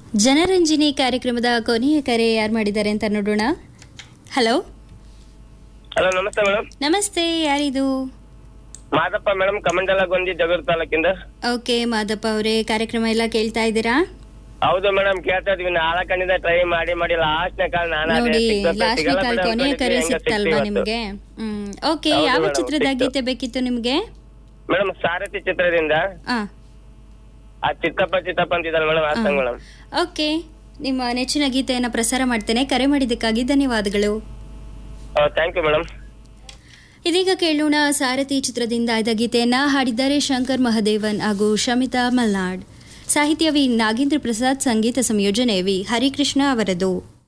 ಜನರಂಜನಿ ಕಾರ್ಯಕ್ರಮದ ಕೊನೆಯ ಕರೆ ಯಾರು ಮಾಡಿದ್ದಾರೆ ಅಂತ ನೋಡೋಣ ಹಲೋ ಹಲೋ ನಮಸ್ತೆ ಮೇಡಮ್ ನಮಸ್ತೆ ಯಾರಿದು ಮಾದಪ್ಪ ಮೇಡಮ್ ಕಮಂಡಲ ಗೊಂದಿ ಜಗೂರ್ ತಾಲೂಕಿಂದ ಓಕೆ ಮಾದಪ್ಪ ಅವರೇ ಕಾರ್ಯಕ್ರಮ ಎಲ್ಲ ಕೇಳ್ತಾ ಇದ್ದೀರಾ ಹೌದು ಮೇಡಮ್ ಕೇಳ್ತಾ ಇದೀವಿ ನಾಳ ಕಣ್ಣಿಂದ ಟ್ರೈ ಮಾಡಿ ಮಾಡಿ ಲಾಸ್ಟ್ ನ ಕಾಲ್ ನಾನು ಅದೇ ನೋಡಿ ಸಿಕ್ತಂತ ಲಾಸ್ಟ್ ಸಿಗಲ್ಲ ಕಾಲ್ ಬಿಡು ಕೊನೆಯ ಅನ್ಕೊಂಡಿದ್ವಿ, ಕರೆ ಹೆಂಗ ಸಿಕ್ತಲ್ವಾ ಸಿಕ್ತು ನಿಮ್ಗೆ ಹ್ಮ್ ಓಕೆ ಹೌದು ಯಾವ madam, ಚಿತ್ರದ ಸಿಕ್ತು. ಗೀತೆ ಬೇಕಿತ್ತು ನಿಮ್ಗೆ ಮೇಡಮ್ ಸಾರಥಿ ಚಿತ್ರದಿಂದ ಆ ಆ ಚಿತ್ತಪ್ಪ ಚಿತ್ತಪ್ಪ ಅಂತಿದ್ದಾರೆ ಮೇಡಮ್ ಆ ಸಾಂಗ್ ಮೇಡಮ್ ಓಕೆ ನಿಮ್ಮ ನೆಚ್ಚಿನ ಗೀತೆಯನ್ನು ಪ್ರಸಾರ ಮಾಡ್ತೇನೆ ಕರೆ ಮಾಡಿದ್ದಕ್ಕಾಗಿ ಧನ್ಯವಾದಗಳು ಥ್ಯಾಂಕ್ ಯು ಮೇಡಮ್ ಇದೀಗ ಕೇಳೋಣ ಸಾರಥಿ ಚಿತ್ರದಿಂದ ಆಯ್ದ ಗೀತೆಯನ್ನ ಹಾಡಿದ್ದಾರೆ ಶಂಕರ್ ಮಹದೇವನ್ ಹಾಗೂ ಶಮಿತಾ ಮಲ್ನಾಡ್ ಸಾಹಿತ್ಯ ವಿ ನಾಗೇಂದ್ರ ಪ್ರಸಾದ್ ಸಂಗೀತ ಸಂಯೋಜನೆ ವಿ ಹರಿಕೃಷ್ಣ ಅವರದು